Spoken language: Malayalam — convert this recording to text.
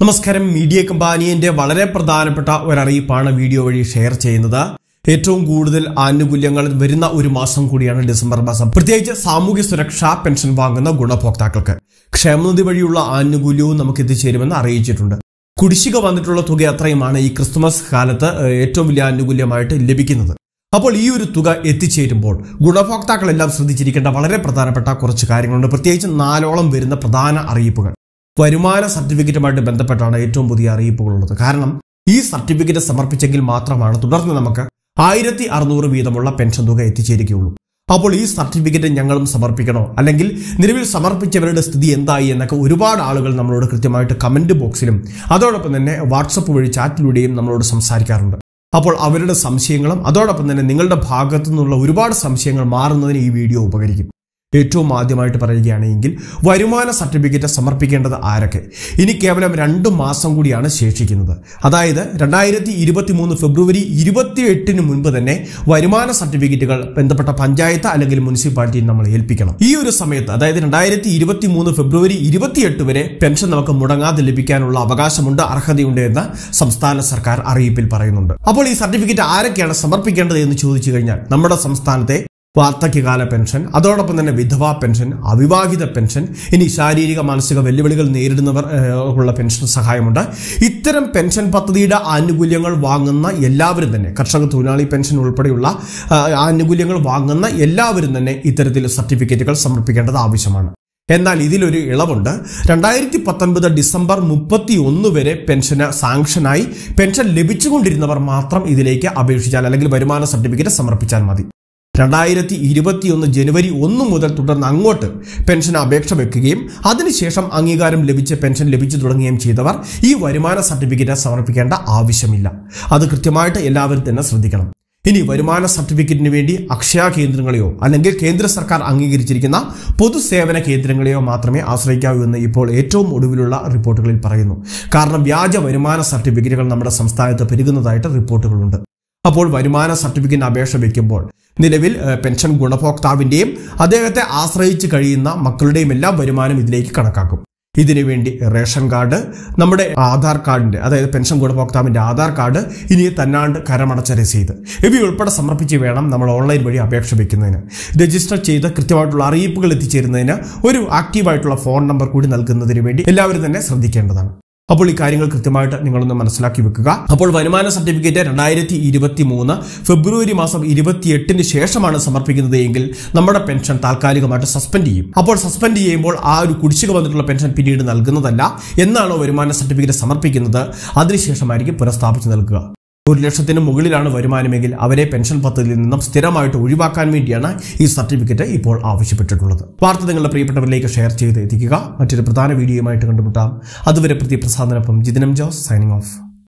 നമസ്കാരം മീഡിയ കമ്പാനിയന്റെ വളരെ പ്രധാനപ്പെട്ട ഒരറിയിപ്പാണ് വീഡിയോ വഴി ഷെയർ ചെയ്യുന്നത് ഏറ്റവും കൂടുതൽ ആനുകൂല്യങ്ങൾ വരുന്ന ഒരു മാസം കൂടിയാണ് ഡിസംബർ മാസം പ്രത്യേകിച്ച് സാമൂഹ്യ സുരക്ഷാ പെൻഷൻ വാങ്ങുന്ന ഗുണഭോക്താക്കൾക്ക് ക്ഷേമനിധി വഴിയുള്ള ആനുകൂല്യവും നമുക്ക് എത്തിച്ചേരുമെന്ന് അറിയിച്ചിട്ടുണ്ട് കുടിശ്ശിക വന്നിട്ടുള്ള തുക അത്രയുമാണ് ഈ ക്രിസ്തുമസ് കാലത്ത് ഏഹ്, ഏറ്റവും വലിയ ആനുകൂല്യമായിട്ട് ലഭിക്കുന്നത് അപ്പോൾ ഈ ഒരു തുക എത്തിച്ചേരുമ്പോൾ ഗുണഭോക്താക്കളെല്ലാം ശ്രദ്ധിച്ചിരിക്കേണ്ട വളരെ പ്രധാനപ്പെട്ട കുറച്ച് കാര്യങ്ങളുണ്ട് പ്രത്യേകിച്ച് നാലോളം വരുന്ന പ്രധാന അറിയിപ്പുകൾ വരുമാന സർട്ടിഫിക്കറ്റുമായിട്ട് ബന്ധപ്പെട്ടാണ് ഏറ്റവും പുതിയ അറിയിപ്പുകളുള്ളത് കാരണം ഈ സർട്ടിഫിക്കറ്റ് സമർപ്പിച്ചെങ്കിൽ മാത്രമാണ് തുടർന്ന് നമുക്ക് ആയിരത്തി അറുന്നൂറ് വീതമുള്ള പെൻഷൻ തുക എത്തിച്ചേരുകയുള്ളൂ അപ്പോൾ ഈ സർട്ടിഫിക്കറ്റ് ഞങ്ങളും സമർപ്പിക്കണോ അല്ലെങ്കിൽ നിലവിൽ സമർപ്പിച്ചവരുടെ സ്ഥിതി എന്തായി എന്നൊക്കെ ഒരുപാട് ആളുകൾ നമ്മളോട് കൃത്യമായിട്ട് കമന്റ് ബോക്സിലും അതോടൊപ്പം തന്നെ വാട്സപ്പ് വഴി ചാറ്റിലൂടെയും നമ്മളോട് സംസാരിക്കാറുണ്ട് അപ്പോൾ അവരുടെ സംശയങ്ങളും അതോടൊപ്പം തന്നെ നിങ്ങളുടെ ഭാഗത്തു നിന്നുള്ള ഒരുപാട് സംശയങ്ങൾ മാറുന്നതിന് ഈ വീഡിയോ ഉപകരിക്കും ഏറ്റവും ആദ്യമായിട്ട് പറയുകയാണെങ്കിൽ വരുമാന സർട്ടിഫിക്കറ്റ് സമർപ്പിക്കേണ്ടത് ആരൊക്കെ ഇനി കേവലം രണ്ട് മാസം കൂടിയാണ് ശേഷിക്കുന്നത് അതായത് രണ്ടായിരത്തി ഇരുപത്തി മൂന്ന് ഫെബ്രുവരി ഇരുപത്തി എട്ടിന് മുൻപ് തന്നെ വരുമാന സർട്ടിഫിക്കറ്റുകൾ ബന്ധപ്പെട്ട പഞ്ചായത്ത് അല്ലെങ്കിൽ മുനിസിപ്പാലിറ്റിയിൽ നമ്മൾ ഏൽപ്പിക്കണം ഈ ഒരു സമയത്ത് അതായത് രണ്ടായിരത്തി ഇരുപത്തി മൂന്ന് ഫെബ്രുവരി ഇരുപത്തിയെട്ട് വരെ പെൻഷൻ നമുക്ക് മുടങ്ങാതെ ലഭിക്കാനുള്ള അവകാശമുണ്ട് അർഹതയുണ്ട് എന്ന് സംസ്ഥാന സർക്കാർ അറിയിപ്പിൽ പറയുന്നുണ്ട് അപ്പോൾ ഈ സർട്ടിഫിക്കറ്റ് ആരൊക്കെയാണ് സമർപ്പിക്കേണ്ടത് എന്ന് ചോദിച്ചു കഴിഞ്ഞാൽ നമ്മുടെ സംസ്ഥാനത്തെ വാർദ്ധക്യകാല പെൻഷൻ അതോടൊപ്പം തന്നെ വിധവാ പെൻഷൻ അവിവാഹിത പെൻഷൻ ഇനി ശാരീരിക മാനസിക വെല്ലുവിളികൾ നേരിടുന്നവർ ഏഹ്, ഉള്ള പെൻഷൻ സഹായമുണ്ട് ഇത്തരം പെൻഷൻ പദ്ധതിയുടെ ആനുകൂല്യങ്ങൾ വാങ്ങുന്ന എല്ലാവരും തന്നെ കർഷക തൊഴിലാളി പെൻഷൻ ഉൾപ്പെടെയുള്ള ആ, ആനുകൂല്യങ്ങൾ വാങ്ങുന്ന എല്ലാവരും തന്നെ ഇത്തരത്തിൽ സർട്ടിഫിക്കറ്റുകൾ സമർപ്പിക്കേണ്ടത് ആവശ്യമാണ് എന്നാൽ ഇതിലൊരു ഇളവുണ്ട് രണ്ടായിരത്തി പത്തൊൻപത് ഡിസംബർ മുപ്പത്തി ഒന്ന് വരെ പെൻഷന് സാങ്ഷനായി പെൻഷൻ ലഭിച്ചുകൊണ്ടിരുന്നവർ മാത്രം ഇതിലേക്ക് അപേക്ഷിച്ചാൽ അല്ലെങ്കിൽ വരുമാന സർട്ടിഫിക്കറ്റ് സമർപ്പിച്ചാൽ മതി രണ്ടായിരത്തി ഇരുപത്തിയൊന്ന് ജനുവരി ഒന്ന് മുതൽ തുടർന്ന് അങ്ങോട്ട് പെൻഷൻ അപേക്ഷ വെക്കുകയും അതിനുശേഷം അംഗീകാരം ലഭിച്ച് പെൻഷൻ ലഭിച്ചു തുടങ്ങുകയും ചെയ്തവർ ഈ വരുമാന സർട്ടിഫിക്കറ്റ് സമർപ്പിക്കേണ്ട ആവശ്യമില്ല അത് കൃത്യമായിട്ട് എല്ലാവരും തന്നെ ശ്രദ്ധിക്കണം ഇനി വരുമാന സർട്ടിഫിക്കറ്റിന് വേണ്ടി അക്ഷയ കേന്ദ്രങ്ങളെയോ അല്ലെങ്കിൽ കേന്ദ്ര സർക്കാർ അംഗീകരിച്ചിരിക്കുന്ന പൊതുസേവന കേന്ദ്രങ്ങളെയോ മാത്രമേ ആശ്രയിക്കാവൂ എന്ന് ഇപ്പോൾ ഏറ്റവും ഒടുവിലുള്ള റിപ്പോർട്ടുകളിൽ പറയുന്നു കാരണം വ്യാജ വരുമാന സർട്ടിഫിക്കറ്റുകൾ നമ്മുടെ സംസ്ഥാനത്ത് പെരുകുന്നതായിട്ട് റിപ്പോർട്ടുകളുണ്ട് അപ്പോൾ വരുമാന സർട്ടിഫിക്കറ്റിന് അപേക്ഷ വയ്ക്കുമ്പോൾ നിലവിൽ ഏഹ്, പെൻഷൻ ഗുണഭോക്താവിന്റെയും അദ്ദേഹത്തെ ആശ്രയിച്ച് കഴിയുന്ന മക്കളുടെയും എല്ലാം വരുമാനം ഇതിലേക്ക് കണക്കാക്കും ഇതിനു വേണ്ടി റേഷൻ കാർഡ് നമ്മുടെ ആധാർ കാർഡിന്റെ അതായത് പെൻഷൻ ഗുണഭോക്താവിന്റെ ആധാർ കാർഡ് ഇനി തന്നാണ്ട് കരമടച്ച രസീത് ഇവയുൾപ്പെടെ സമർപ്പിച്ച് വേണം നമ്മൾ ഓൺലൈൻ വഴി അപേക്ഷ വെക്കുന്നതിന് രജിസ്റ്റർ ചെയ്ത് കൃത്യമായിട്ടുള്ള അറിയിപ്പുകൾ എത്തിച്ചേരുന്നതിന് ഒരു ആക്റ്റീവായിട്ടുള്ള ഫോൺ നമ്പർ കൂടി നൽകുന്നതിന് വേണ്ടി എല്ലാവരും തന്നെ ശ്രദ്ധിക്കേണ്ടതാണ് അപ്പോൾ ഈ കാര്യങ്ങൾ കൃത്യമായിട്ട് നിങ്ങളൊന്ന് മനസ്സിലാക്കി വെക്കുക അപ്പോൾ വരുമാന സർട്ടിഫിക്കറ്റ് രണ്ടായിരത്തി ഇരുപത്തി മൂന്ന് ഫെബ്രുവരി മാസം ഇരുപത്തിയെട്ടിന് ശേഷമാണ് സമർപ്പിക്കുന്നത് എങ്കിൽ നമ്മുടെ പെൻഷൻ താൽക്കാലികമായിട്ട് സസ്പെൻഡ് ചെയ്യും അപ്പോൾ സസ്പെൻഡ് ചെയ്യുമ്പോൾ ആ ഒരു കുടിശ്ശിക വന്നിട്ടുള്ള പെൻഷൻ പിന്നീട് നൽകുന്നതല്ല എന്നാണോ വരുമാന സർട്ടിഫിക്കറ്റ് സമർപ്പിക്കുന്നത് അതിനുശേഷമായിരിക്കും പുനഃസ്ഥാപിച്ച് നൽകുക ഒരു ലക്ഷത്തിന് മുകളിലാണ് വരുമാനമെങ്കിൽ അവരെ പെൻഷൻ പദ്ധതിയിൽ നിന്നും സ്ഥിരമായിട്ട് ഒഴിവാക്കാൻ വേണ്ടിയാണ് ഈ സർട്ടിഫിക്കറ്റ് ഇപ്പോൾ ആവശ്യപ്പെട്ടിട്ടുള്ളത് വാർത്ത നിങ്ങളുടെ പ്രിയപ്പെട്ടവരിലേക്ക് ഷെയർ ചെയ്ത് എത്തിക്കുക മറ്റൊരു പ്രധാന വീഡിയോയുമായിട്ട് കണ്ടുമുട്ടാം അതുവരെ പ്രതി പ്രസാദനൊപ്പം ജിതിനം ജോസ് സൈനിങ് ഓഫ്